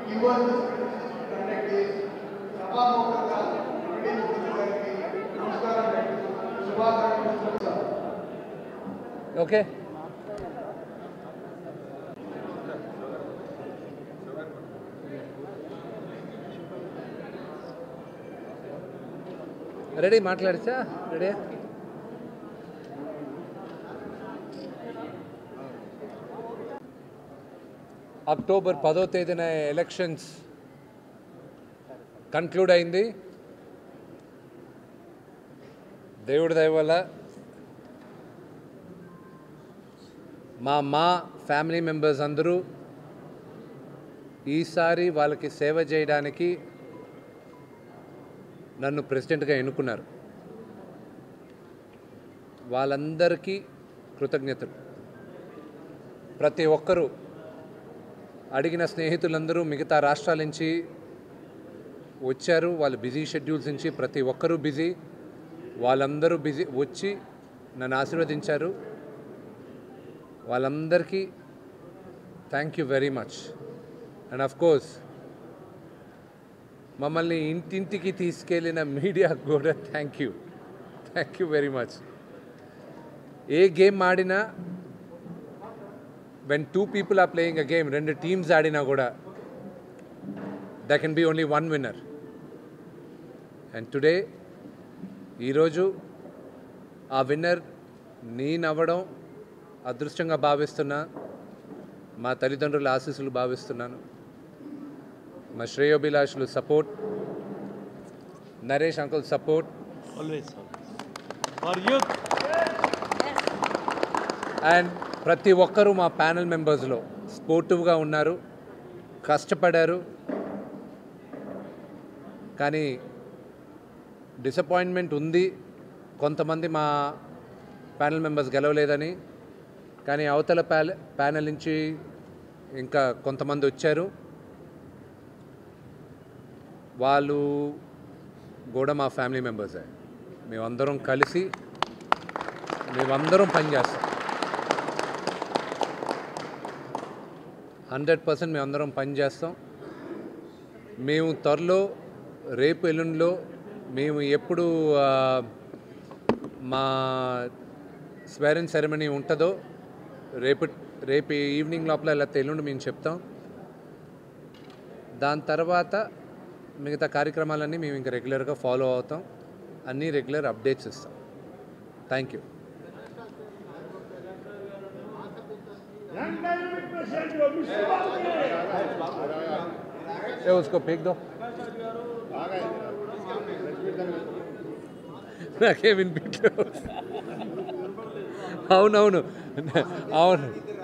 Event conduct చేసి సభాముఖంగా వెంకటేశ్వర గారికి నమస్కారం పెడుతూ శుభాకాంక్షలు సార్ ఓకే రెడీ మాట్లాడచ్చా రెడీ అక్టోబర్ పదో తేదీన ఎలక్షన్స్ కన్క్లూడ్ అయింది దేవుడి దయ వల్ల మా మా ఫ్యామిలీ మెంబర్స్ అందరూ ఈసారి వాళ్ళకి సేవ చేయడానికి నన్ను ప్రెసిడెంట్గా ఎన్నుకున్నారు వాళ్ళందరికీ కృతజ్ఞతలు ప్రతి ఒక్కరూ అడిగిన స్నేహితులందరూ మిగతా రాష్ట్రాల నుంచి వచ్చారు వాళ్ళ బిజీ షెడ్యూల్స్ నుంచి ప్రతి ఒక్కరూ బిజీ వాళ్ళందరూ బిజీ వచ్చి నన్ను ఆశీర్వదించారు వాళ్ళందరికీ thank you very much and of course మమ్మల్ని ఇంటింటికి తీసుకెళ్ళిన మీడియా కూడా thank you thank you very much ఏ గేమ్ ఆడినా when two people are playing a game రెండు టీమ్స్ ఆడినా కూడా there can be only one winner and today ఈరోజు ఆ విన్నర్ నేనవ్వడం అదృష్టంగా భావిస్తున్నా మా తల్లిదండ్రుల ఆశీస్సులు భావిస్తున్నాను మా శ్రేయోభిలాషులు support Naresh uncle support Always, always. For youth, and ప్రతి ఒక్కరూ మా ప్యానల్ మెంబర్స్లో స్పోర్టివ్గా ఉన్నారు కష్టపడారు కానీ డిసప్పాయింట్మెంట్ ఉంది కొంతమంది మా ప్యానల్ మెంబర్స్ గెలవలేదని కానీ అవతల ప్యాల ప్యానల్ నుంచి ఇంకా కొంతమంది వచ్చారు వాళ్ళు కూడా మా ఫ్యామిలీ మెంబర్సే మేమందరం కలిసి మేమందరం పనిచేస్తాం హండ్రెడ్ పర్సెంట్ మేమందరం పనిచేస్తాం మేము త్వరలో రేపు ఎల్లుండిలో మేము ఎప్పుడు ఆ, మా స్వేరన్ సెరమనీ ఉంటుందో రేపు రేపు ఈవినింగ్ లోపల లేకపోతే ఎల్లుండి మేము చెప్తాం దాని తర్వాత మిగతా కార్యక్రమాలన్నీ మేము ఇంకా రెగ్యులర్గా ఫాలో అవుతాం అన్నీ రెగ్యులర్ అప్డేట్స్ ఇస్తాం థ్యాంక్ యూ ఏ उसको फेंक दो నాకే వినిపించలేదు అవునవును అవును